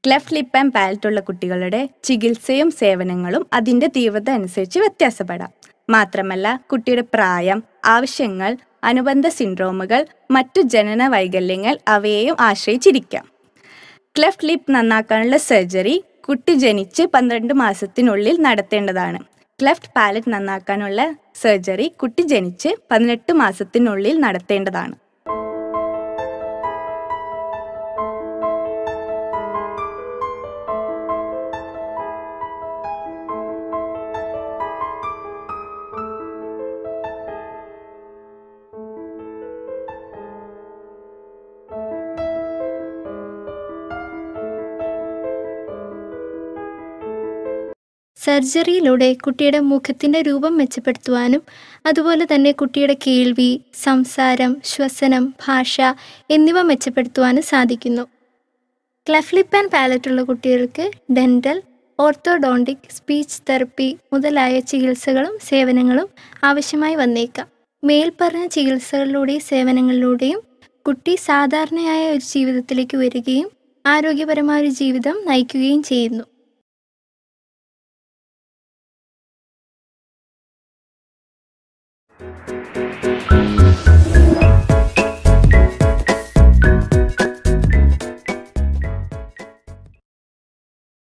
cleft lip and palette ഉള്ള കുട്ടികളുടെ ചികിത്സയും സേവനങ്ങളും അതിന്റെ തീവ്രത അനുസരിച്ച് വ്യത്യാസപ്പെടാം മാത്രമല്ല കുട്ടിയുടെ പ്രായം ആവശ്യങ്ങൾ അനുബന്ധ സിൻഡ്രോമുകൾ മറ്റു ജനന വൈകല്യങ്ങൾ അവയെയും ആശ്രയിച്ചിരിക്കാം ക്ലെഫ്റ്റ് ലിപ്പ് നന്നാക്കാനുള്ള സർജറി കുട്ടി ജനിച്ച് പന്ത്രണ്ട് മാസത്തിനുള്ളിൽ നടത്തേണ്ടതാണ് ക്ലെഫ്റ്റ് പാലറ്റ് നന്നാക്കാനുള്ള സർജറി കുട്ടി ജനിച്ച് പതിനെട്ട് മാസത്തിനുള്ളിൽ നടത്തേണ്ടതാണ് സർജറിയിലൂടെ കുട്ടിയുടെ മുഖത്തിൻ്റെ രൂപം മെച്ചപ്പെടുത്തുവാനും അതുപോലെ തന്നെ കുട്ടിയുടെ കേൾവി സംസാരം ശ്വസനം ഭാഷ എന്നിവ മെച്ചപ്പെടുത്തുവാനും സാധിക്കുന്നു ക്ലഫ്ലിപ്പ് ആൻഡ് പാലറ്റുള്ള കുട്ടികൾക്ക് ഡെൻ്റൽ ഓർത്തോഡോണ്ടിക് സ്പീച്ച് തെറപ്പി മുതലായ ചികിത്സകളും സേവനങ്ങളും ആവശ്യമായി വന്നേക്കാം മേൽപ്പറഞ്ഞ ചികിത്സകളിലൂടെയും സേവനങ്ങളിലൂടെയും കുട്ടി സാധാരണയായ ഒരു ജീവിതത്തിലേക്ക് വരികയും ആരോഗ്യപരമായ ഒരു ജീവിതം നയിക്കുകയും ചെയ്യുന്നു